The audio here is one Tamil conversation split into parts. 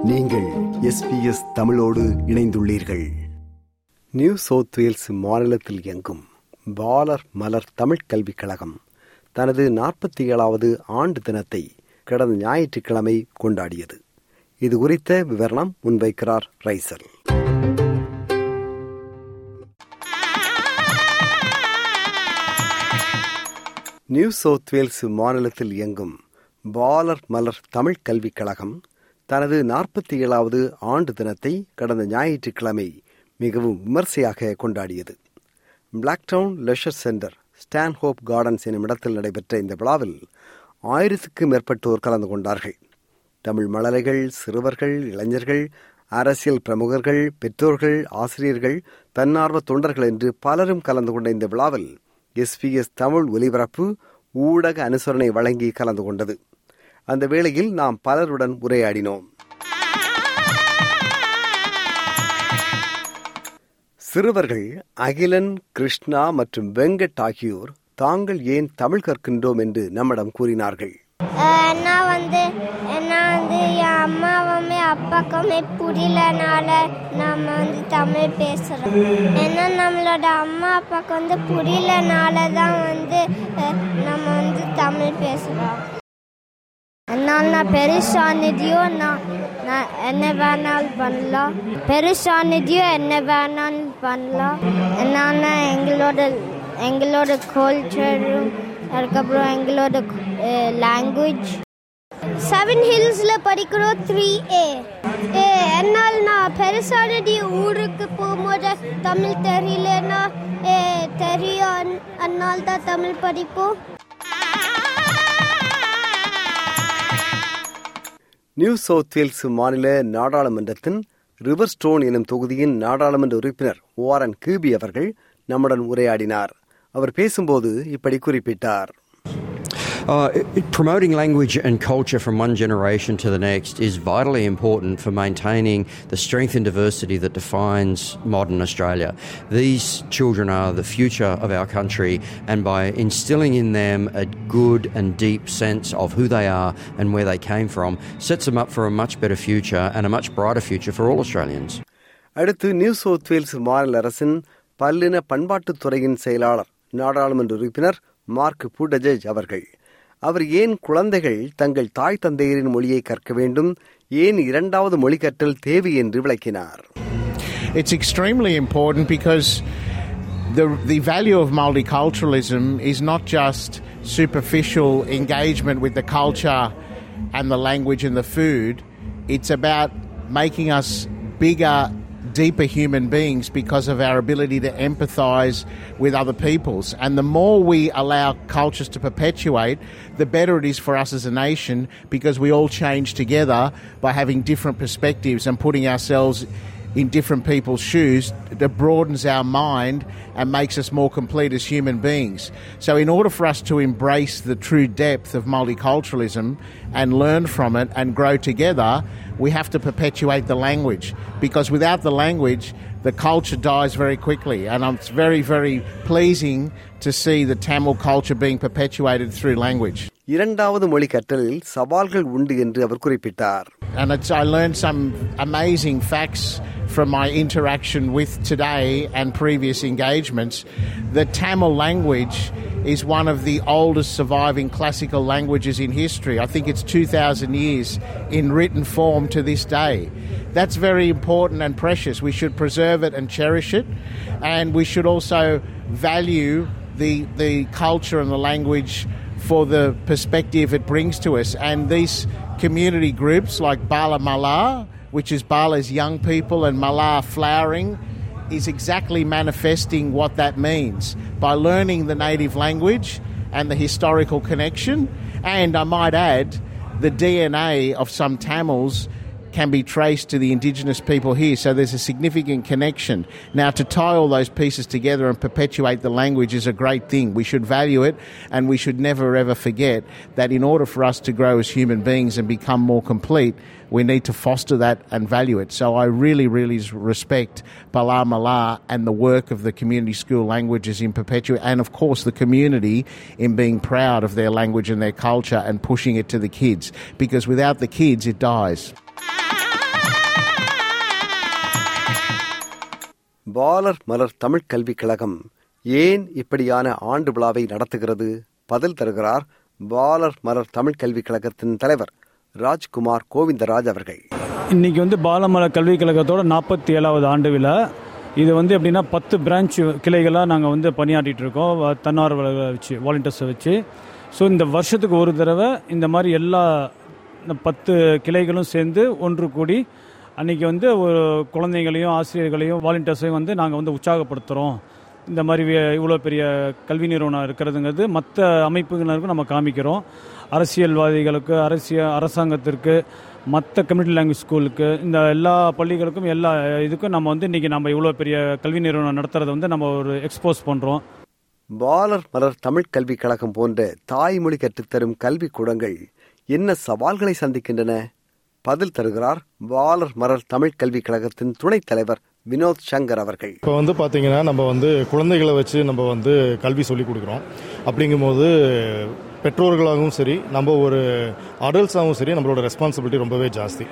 நீங்கள் எஸ்பிஎஸ் தமிழோடு இணைந்துள்ளீர்கள் நியூ சவுத் வேல்ஸ் மாநிலத்தில் இயங்கும் பாலர் மலர் தமிழ்க் கல்விக் கழகம் தனது நாற்பத்தி ஏழாவது ஆண்டு தினத்தை கடந்த ஞாயிற்றுக்கிழமை கொண்டாடியது இது குறித்த விவரணம் முன்வைக்கிறார் ரைசல் நியூ சவுத் வேல்ஸ் மாநிலத்தில் இயங்கும் பாலர் மலர் தமிழ்க் கல்விக் கழகம் தனது நாற்பத்தி ஏழாவது ஆண்டு தினத்தை கடந்த ஞாயிற்றுக்கிழமை மிகவும் விமர்சையாக கொண்டாடியது Blacktown leisure centre Stanhope Gardens எனும் இடத்தில் நடைபெற்ற இந்த விழாவில் ஆயிரத்துக்கும் மேற்பட்டோர் கலந்து கொண்டார்கள் தமிழ் மழலைகள் சிறுவர்கள் இளைஞர்கள் அரசியல் பிரமுகர்கள் பெற்றோர்கள் ஆசிரியர்கள் தன்னார்வ தொண்டர்கள் என்று பலரும் கலந்து கொண்ட இந்த விழாவில் எஸ்பிஎஸ் தமிழ் ஒலிபரப்பு ஊடக அனுசரணை வழங்கி கலந்து கொண்டது அந்த வேளையில் நாம் பலருடன் உரையாடினோம் சிறுவர்கள் அகிலன் கிருஷ்ணா மற்றும் வெங்கட் ஆகியோர் தாங்கள் ஏன் தமிழ் கற்கின்றோம் என்று நம்மிடம் கூறினார்கள் நான் வந்து நான் வந்து என் அம்மாவுமே அப்பாக்குமே புரியலனால நம்ம வந்து தமிழ் பேசுகிறோம் ஏன்னா நம்மளோட அம்மா அப்பாவுக்கு வந்து புரியலனால தான் வந்து அஹ், நம்ம வந்து தமிழ் பேசுகிறோம் என்னால் நான் பெருசானதையும் நான் நான் என்ன வேணாலும் பண்ணலாம் பெருசானதையும் என்ன வேணாலும் பண்ணலாம் என்னால் எங்களோட எங்களோட கல்ச்சரும் அதுக்கப்புறம் எங்களோட லாங்குவேஜ் செவன் ஹில்ஸில் படிக்கிறோம் த்ரீ ஏ ஏ என்னால் நான் பெருசானடி ஊருக்கு போகும்போது தமிழ் தெரியலன்னா ஏ தெரியும் அதனால தான் தமிழ் படிப்போம் நியூ சவுத் வேல்ஸ் மாநில நாடாளுமன்றத்தின் ரிவர் ஸ்டோன் எனும் தொகுதியின் நாடாளுமன்ற உறுப்பினர் வாரன் கியூபி அவர்கள் நம்முடன் உரையாடினார் அவர் பேசும்போது இப்படி குறிப்பிட்டார் Uh, it- promoting language and culture from one generation to the next is vitally important for maintaining the strength and diversity that defines modern Australia. These children are the future of our country, and by instilling in them a good and deep sense of who they are and where they came from, sets them up for a much better future and a much brighter future for all Australians. அடுத்து நியூ சவுத் வேல்ஸ் மாநில அரசின் பல்லின பண்பாட்டுத் துறையின் செயலாளர் நாடாளுமன்ற உறுப்பினர் மார்க் பூடஜேஜ் அவர்கள் அவர் ஏன் குழந்தைகள் தங்கள் தாய் தந்தையரின் மொழியை கற்க வேண்டும் ஏன் இரண்டாவது மொழி கற்றல் தேவை என்று விளக்கினார் It's extremely important because the, the value of multiculturalism is not just superficial engagement with the culture and the language and the food, it's about making us bigger, deeper human beings because of our ability to empathize with other peoples. And the more we allow cultures to perpetuate, the better it is for us as a nation because we all change together by having different perspectives and putting ourselves in different people's shoes that broadens our mind and makes us more complete as human beings. So, in order for us to embrace the true depth of multiculturalism and learn from it and grow together, we have to perpetuate the language because without the language, the culture dies very quickly. And it's very, very pleasing to see the Tamil culture being perpetuated through language. இரண்டாவது மொழி கற்றலில் சவால்கள் உண்டு என்று அவர் குறிப்பிட்டார் and it's, I learned some amazing facts from my interaction with today and previous engagements. The Tamil language is one of the oldest surviving classical languages in history. I think it's 2,000 years in written form to this day. That's very important and precious. We should preserve it and cherish it, and we should also value the, the culture and the language for the perspective it brings to us. And these community groups like Bala Mala, which is Bala's young people, and Mala flowering, is exactly manifesting what that means by learning the native language and the historical connection. And I might add, the DNA of some Tamils can be traced to the indigenous people here. So there's a significant connection. Now, to tie all those pieces together and perpetuate the language is a great thing. We should value it and we should never ever forget that in order for us to grow as human beings and become more complete, we need to foster that and value it. So I really, really respect Bala Mala and the work of the community school languages in perpetuate, and of course the community in being proud of their language and their culture and pushing it to the kids. Because without the kids, it dies. பாலர் மலர் தமிழ்க் கல்விக் கழகம் ஏன் இப்படியான ஆண்டு விழாவை நடத்துகிறது பதில் தருகிறார் பாலர் மலர் தமிழ்க் கல்விக் கழகத்தின் தலைவர் ராஜ்குமார் கோவிந்தராஜ் அவர்கள் இன்னைக்கு வந்து பாலமல கல்விக் கழகத்தோட நாற்பத்தி ஏழாவது ஆண்டு விழா இது வந்து எப்படின்னா பத்து பிரான்ச் கிளைகளாக நாங்கள் வந்து பணியாற்றிட்டு இருக்கோம் வ- தன்னார்வலர்களை வச்சு வாலண்டியர்ஸை வச்சு ஸோ இந்த வருஷத்துக்கு ஒரு தடவை இந்த மாதிரி எல்லா இந்த பத்து கிளைகளும் சேர்ந்து ஒன்று கூடி அன்னைக்கு வந்து ஒரு குழந்தைங்களையும் ஆசிரியர்களையும் வாலண்டியர்ஸையும் வந்து நாங்கள் வந்து உற்சாகப்படுத்துகிறோம் இந்த மாதிரி வே- இவ்வளோ பெரிய கல்வி நிறுவனம் இருக்கிறதுங்கிறது மற்ற அமைப்புகளுக்கும் நம்ம காமிக்கிறோம் அரசியல்வாதிகளுக்கு அரசியல் அரசாங்கத்திற்கு மற்ற கம்யூனிட்டி லாங்குவேஜ் ஸ்கூலுக்கு இந்த எல்லா பள்ளிகளுக்கும் எல்லா இதுக்கும் நம்ம வந்து இன்றைக்கி நம்ம இவ்வளோ பெரிய கல்வி நிறுவனம் நடத்துறதை வந்து நம்ம ஒரு எக்ஸ்போஸ் பண்ணுறோம் பாலர் மலர் தமிழ்க் கல்விக் கழகம் போன்ற தாய்மொழி கற்றுத்தரும் கல்விக் கூடங்கள் என்ன சவால்களை சந்திக்கின்றன பதில் தருகிறார் பாலர் மலர் தமிழ்க் கல்விக் கழகத்தின் துணைத் தலைவர் வினோத் சங்கர் அவர்கள் இப்போ வந்து பார்த்தீங்கன்னா நம்ம வந்து குழந்தைகளை வச்சு நம்ம வந்து கல்வி சொல்லிக் கொடுக்குறோம் அப்படிங்கும்போது பெற்றோர்களாகவும் சரி நம்ம ஒரு அடல்ட்ஸாகவும் சரி நம்மளோட ரெஸ்பான்சிபிலிட்டி ரொம்பவே ஜாஸ்தி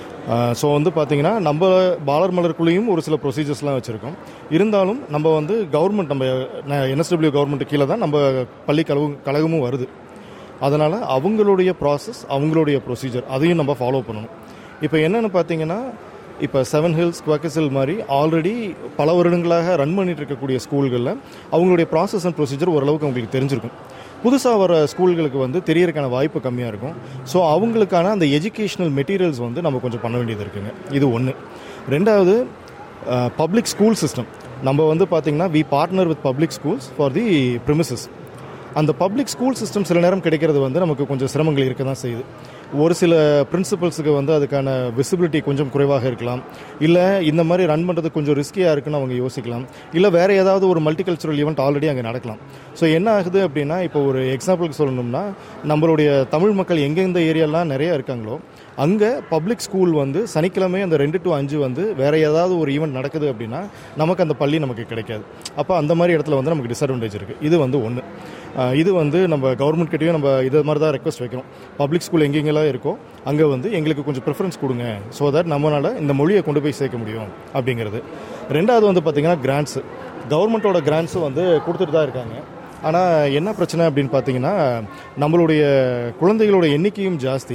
ஸோ வந்து பார்த்தீங்கன்னா நம்ம பாலர் மலருக்குள்ளேயும் ஒரு சில ப்ரொசீஜர்ஸ்லாம் வச்சுருக்கோம் இருந்தாலும் நம்ம வந்து கவர்மெண்ட் நம்ம என்எஸ்டபிள்யூ கவர்மெண்ட் கீழே தான் நம்ம பள்ளி கழகம் கழகமும் வருது அதனால் அவங்களுடைய ப்ராசஸ் அவங்களுடைய ப்ரொசீஜர் அதையும் நம்ம ஃபாலோ பண்ணணும் இப்போ என்னென்னு பார்த்தீங்கன்னா இப்போ செவன் ஹில்ஸ் குவக்கசில் மாதிரி ஆல்ரெடி பல வருடங்களாக ரன் பண்ணிட்டு இருக்கக்கூடிய ஸ்கூல்களில் அவங்களுடைய ப்ராசஸ் அண்ட் ப்ரொசீஜர் ஓரளவுக்கு அவங்களுக்கு தெரிஞ்சிருக்கும் புதுசாக வர ஸ்கூல்களுக்கு வந்து தெரியறதுக்கான வாய்ப்பு கம்மியாக இருக்கும் ஸோ அவங்களுக்கான அந்த எஜுகேஷனல் மெட்டீரியல்ஸ் வந்து நம்ம கொஞ்சம் பண்ண வேண்டியது இருக்குங்க இது ஒன்று ரெண்டாவது பப்ளிக் ஸ்கூல் சிஸ்டம் நம்ம வந்து பார்த்திங்கன்னா we partner with public schools for the premises அந்த பப்ளிக் ஸ்கூல் சிஸ்டம் சில நேரம் கிடைக்கிறது வந்து நமக்கு கொஞ்சம் சிரமங்கள் இருக்க தான் செய்யுது ஒரு சில பிரின்சிபல்ஸுக்கு வந்து அதுக்கான விசிபிலிட்டி கொஞ்சம் குறைவாக இருக்கலாம் இல்லை இந்த மாதிரி ரன் பண்ணுறது கொஞ்சம் ரிஸ்கியாக இருக்குன்னு அவங்க யோசிக்கலாம் இல்லை வேறு ஏதாவது ஒரு மல்டிகல்ச்சரல் ஈவெண்ட் ஆல்ரெடி அங்கே நடக்கலாம் ஸோ என்ன ஆகுது அப்படின்னா இப்போ ஒரு எக்ஸாம்பிளுக்கு சொல்லணும்னா நம்மளுடைய தமிழ் மக்கள் எங்கெந்த ஏரியாலாம் நிறைய இருக்காங்களோ அங்கே பப்ளிக் ஸ்கூல் வந்து சனிக்கிழமை அந்த ரெண்டு டு அஞ்சு வந்து வேற ஏதாவது ஒரு ஈவெண்ட் நடக்குது அப்படின்னா நமக்கு அந்த பள்ளி நமக்கு கிடைக்காது அப்போ அந்த மாதிரி இடத்துல வந்து நமக்கு டிஸ்அட்வான்டேஜ் இருக்குது இது வந்து ஒன்று இது வந்து நம்ம கவர்மெண்ட் கிட்டேயும் நம்ம இது மாதிரி தான் ரெக்வஸ்ட் வைக்கிறோம் பப்ளிக் ஸ்கூல் எங்கெங்கெல்லாம் இருக்கோ அங்கே வந்து எங்களுக்கு கொஞ்சம் ப்ரிஃபரன்ஸ் கொடுங்க ஸோ தட் நம்மளால் இந்த மொழியை கொண்டு போய் சேர்க்க முடியும் அப்படிங்கிறது ரெண்டாவது வந்து பார்த்திங்கன்னா கிராண்ட்ஸ் கவர்மெண்ட்டோட கிராண்ட்ஸும் வந்து கொடுத்துட்டு தான் இருக்காங்க ஆனால் என்ன பிரச்சனை அப்படின்னு பார்த்தீங்கன்னா நம்மளுடைய குழந்தைகளோட எண்ணிக்கையும் ஜாஸ்தி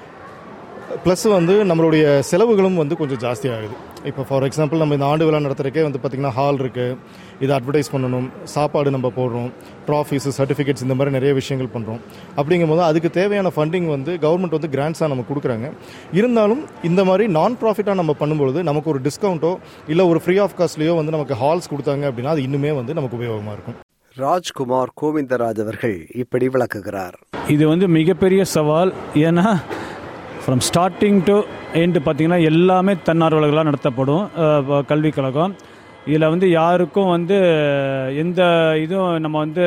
ப்ளஸ் வந்து நம்மளுடைய செலவுகளும் வந்து கொஞ்சம் ஜாஸ்தி ஆகுது இப்போ ஃபார் எக்ஸாம்பிள் நம்ம இந்த ஆண்டு விழா நடத்துறதுக்கே வந்து பார்த்திங்கன்னா ஹால் இருக்குது இதை அட்வர்டைஸ் பண்ணணும் சாப்பாடு நம்ம போடுறோம் ட்ராஃபீஸ் சர்டிஃபிகேட்ஸ் இந்த மாதிரி நிறைய விஷயங்கள் பண்ணுறோம் அப்படிங்கும்போது அதுக்கு தேவையான ஃபண்டிங் வந்து கவர்மெண்ட் வந்து கிராண்ட்ஸாக நம்ம கொடுக்குறாங்க இருந்தாலும் இந்த மாதிரி நான் ப்ராஃபிட்டாக நம்ம பண்ணும்பொழுது நமக்கு ஒரு டிஸ்கவுண்ட்டோ இல்லை ஒரு ஃப்ரீ ஆஃப் காஸ்ட்லேயோ வந்து நமக்கு ஹால்ஸ் கொடுத்தாங்க அப்படின்னா அது இன்னுமே வந்து நமக்கு உபயோகமாக இருக்கும் ராஜ்குமார் கோவிந்தராஜ் அவர்கள் இப்படி விளக்குகிறார் இது வந்து மிகப்பெரிய சவால் ஏன்னா ஃப்ரம் ஸ்டார்டிங் டு எண்டு பார்த்தீங்கன்னா எல்லாமே தன்னார்வலர்களாக நடத்தப்படும் அஹ், ப- கல்விக் கழகம் இதில் வந்து யாருக்கும் வந்து எந்த இதுவும் நம்ம வந்து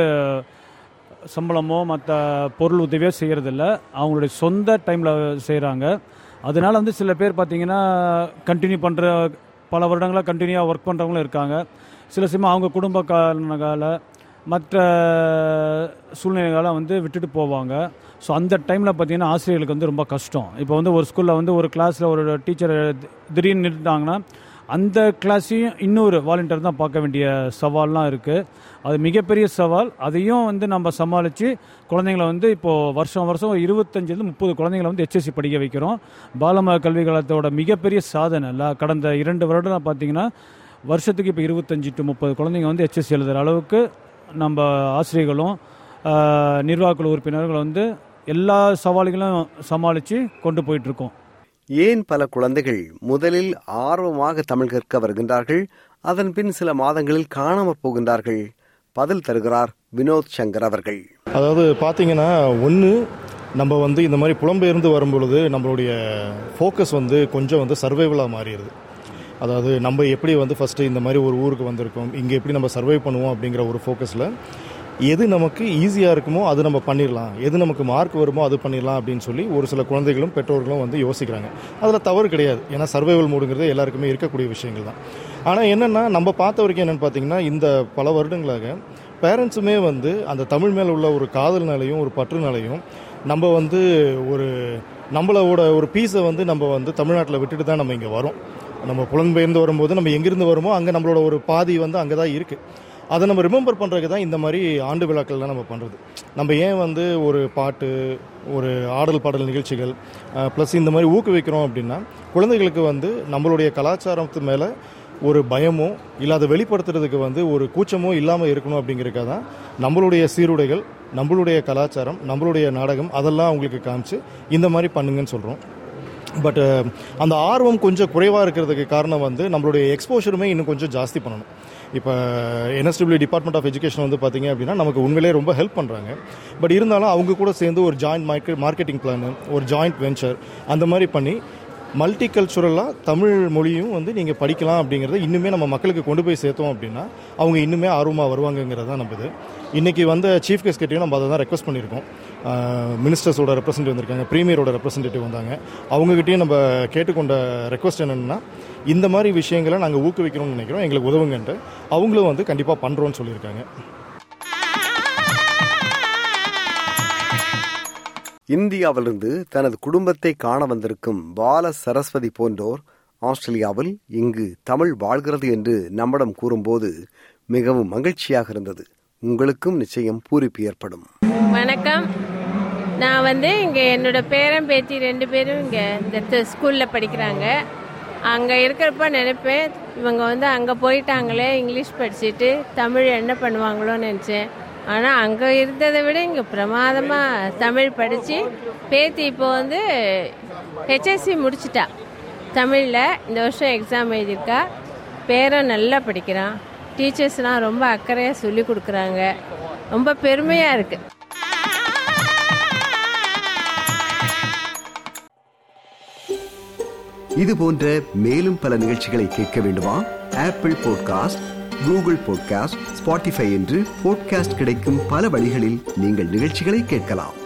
சம்பளமோ மற்ற பொருள் உதவியோ செய்கிறதில்ல அவங்களுடைய சொந்த டைமில் செய்கிறாங்க அதனால வந்து சில பேர் பார்த்தீங்கன்னா கண்டினியூ பண்ணுற பல வருடங்களாக கண்டினியூவாக ஒர்க் பண்ணுறவங்களும் இருக்காங்க சில சமயம் அவங்க குடும்ப காரணங்களால் மற்ற சூழ்நிலைகளை வந்து விட்டுட்டு போவாங்க ஸோ அந்த டைமில் பார்த்தீங்கன்னா ஆசிரியர்களுக்கு வந்து ரொம்ப கஷ்டம் இப்போ வந்து ஒரு ஸ்கூலில் வந்து ஒரு கிளாஸில் ஒரு டீச்சர் திடீர்னு நின்றுட்டாங்கன்னா அந்த கிளாஸையும் இன்னொரு வாலண்டியர் தான் பார்க்க வேண்டிய சவால்லாம் இருக்குது அது மிகப்பெரிய சவால் அதையும் வந்து நம்ம சமாளித்து குழந்தைங்களை வந்து இப்போது வருஷம் வருஷம் இருபத்தஞ்சிலேருந்து முப்பது குழந்தைங்களை வந்து HSC படிக்க வைக்கிறோம் பாலம கல்வி கழகத்தோட மிகப்பெரிய சாதனை இல்லை கடந்த இரண்டு வருடம் பார்த்தீங்கன்னா வருஷத்துக்கு இப்போ இருபத்தஞ்சி டு முப்பது குழந்தைங்க வந்து HSC எழுதுகிற அளவுக்கு நம்ம ஆசிரியர்களும் ஆஹ், நிர்வாகக்குழு உறுப்பினர்கள் வந்து எல்லா சவால்களும் சமாளித்து கொண்டு போயிட்டுருக்கோம் ஏன் பல குழந்தைகள் முதலில் ஆர்வமாக தமிழ் கற்க வருகின்றார்கள் அதன் பின் சில மாதங்களில் காணாமற் போகின்றார்கள் பதில் தருகிறார் வினோத் சங்கர் அவர்கள் அதாவது பார்த்தீங்கன்னா ஒன்று நம்ம வந்து இந்த மாதிரி புலம்பெயர்ந்து வரும்பொழுது நம்மளுடைய ஃபோக்கஸ் வந்து கொஞ்சம் வந்து சர்வைவலாக மாறிடுது அதாவது நம்ம எப்படி வந்து ஃபஸ்ட்டு இந்த மாதிரி ஒரு ஊருக்கு வந்திருக்கோம் இங்கே எப்படி நம்ம சர்வை பண்ணுவோம் அப்படிங்கிற ஒரு ஃபோக்கஸில் எது நமக்கு ஈஸியாக இருக்குமோ அது நம்ம பண்ணிடலாம் எது நமக்கு மார்க் வருமோ அது பண்ணிடலாம் அப்படின்னு சொல்லி ஒரு சில குழந்தைகளும் பெற்றோர்களும் வந்து யோசிக்கிறாங்க அதில் தவறு கிடையாது ஏன்னா சர்வைவல் மூடுங்கிறது எல்லாருக்குமே இருக்கக்கூடிய விஷயங்கள் தான் ஆனால் என்னென்னா நம்ம பார்த்த வரைக்கும் என்னென்னு பார்த்தீங்கன்னா இந்த பல வருடங்களாக பேரண்ட்ஸுமே வந்து அந்த தமிழ் மேலே உள்ள ஒரு காதல்னாலையும் ஒரு பற்றுனாலையும் நம்ம வந்து ஒரு நம்மளோட ஒரு பீஸை வந்து நம்ம வந்து தமிழ்நாட்டில் விட்டுட்டு தான் நம்ம இங்கே வரோம் நம்ம புலம்பெயர்ந்து வரும்போது நம்ம எங்கிருந்து வருமோ அங்கே நம்மளோட ஒரு பாதி வந்து அங்கே தான் இருக்குது அதை நம்ம ரிமெம்பர் பண்ணுறதுக்கு தான் இந்த மாதிரி ஆண்டு விழாக்கள்லாம் நம்ம பண்ணுறது நம்ம ஏன் வந்து ஒரு பாட்டு ஒரு ஆடல் பாடல் நிகழ்ச்சிகள் ப்ளஸ் இந்த மாதிரி ஊக்குவிக்கிறோம் அப்படின்னா குழந்தைகளுக்கு வந்து நம்மளுடைய கலாச்சாரத்து மேலே ஒரு பயமோ இல்லை அதை வெளிப்படுத்துறதுக்கு வந்து ஒரு கூச்சமோ இல்லாமல் இருக்கணும் அப்படிங்கிறதுக்காக தான் நம்மளுடைய சீருடைகள் நம்மளுடைய கலாச்சாரம் நம்மளுடைய நாடகம் அதெல்லாம் அவங்களுக்கு காமிச்சு இந்த மாதிரி பண்ணுங்கன்னு சொல்கிறோம் பட் அந்த ஆர்வம் கொஞ்சம் குறைவாக இருக்கிறதுக்கு காரணம் வந்து நம்மளுடைய எக்ஸ்போஷருமே இன்னும் கொஞ்சம் ஜாஸ்தி பண்ணணும் இப்போ என்எஸ்டபிள்யூ டிபார்ட்மெண்ட் ஆஃப் எஜுகேஷன் வந்து பார்த்தீங்க அப்படின்னா நமக்கு உண்மையிலேயே ரொம்ப ஹெல்ப் பண்ணுறாங்க பட் இருந்தாலும் அவங்க கூட சேர்ந்து ஒரு ஜாயிண்ட் மார்க்கெட் மார்க்கெட்டிங் பிளான் ஒரு ஜாயிண்ட் வெஞ்சர் அந்த மாதிரி பண்ணி மல்டி கல்ச்சுரலாக தமிழ் மொழியும் வந்து நீங்கள் படிக்கலாம் அப்படிங்கிறத இன்னுமே நம்ம மக்களுக்கு கொண்டு போய் சேர்த்தோம் அப்படின்னா அவங்க இன்னுமே ஆர்வமாக வருவாங்கங்கிறது தான் நம்ம இது இன்றைக்கி வந்த சீஃப் கெஸ்ட் கிட்டையும் நம்ம அதை தான் ரெக்வஸ்ட் பண்ணியிருக்கோம் மினிஸ்டர்ஸோட ரெப்ரசன்டேட்டிவ் வந்திருக்காங்க ப்ரீமியரோட ரெப்ரசன்டேட்டிவ் வந்தாங்க அவங்ககிட்டயும் நம்ம கேட்டுக்கொண்ட ரெக்வஸ்ட் என்னென்னா இந்த மாதிரி விஷயங்களை நாங்கள் ஊக்குவிக்கணும்னு நினைக்கிறோம் எங்களுக்கு உதவுங்கன்ட்டு அவங்களும் வந்து கண்டிப்பாக பண்ணுறோன்னு சொல்லியிருக்காங்க இந்தியாவிலிருந்து தனது குடும்பத்தை காண வந்திருக்கும் பால சரஸ்வதி போன்றோர் ஆஸ்திரேலியாவில் இங்கு தமிழ் வாழ்கிறது என்று நம்மிடம் கூறும்போது மிகவும் மகிழ்ச்சியாக இருந்தது உங்களுக்கும் நிச்சயம் பூரிப்பு ஏற்படும் வணக்கம் நான் வந்து இங்கே என்னோட பேரன் பேத்தி ரெண்டு பேரும் இங்கே இந்த ஸ்கூலில் படிக்கிறாங்க அங்கே இருக்கிறப்ப நினைப்பேன் இவங்க வந்து அங்கே போயிட்டாங்களே இங்கிலீஷ் படிச்சுட்டு தமிழ் என்ன பண்ணுவாங்களோன்னு நினச்சேன் ஆனால் அங்கே இருந்ததை விட இங்கே பிரமாதமாக தமிழ் படித்து பேத்தி இப்போ வந்து ஹெச்எஸ்சி முடிச்சிட்டா தமிழில் இந்த வருஷம் எக்ஸாம் எழுதியிருக்கா பேரன் நல்லா படிக்கிறான் டீச்சர்ஸ்லாம் ரொம்ப அக்கறையாக சொல்லி கொடுக்குறாங்க ரொம்ப பெருமையாக இருக்குது இது போன்ற மேலும் பல நிகழ்ச்சிகளை கேட்க வேண்டுமா Apple podcast Google podcast Spotify என்று பாட்காஸ்ட் கிடைக்கும் பல வழிகளில் நீங்கள் நிகழ்ச்சிகளை கேட்கலாம்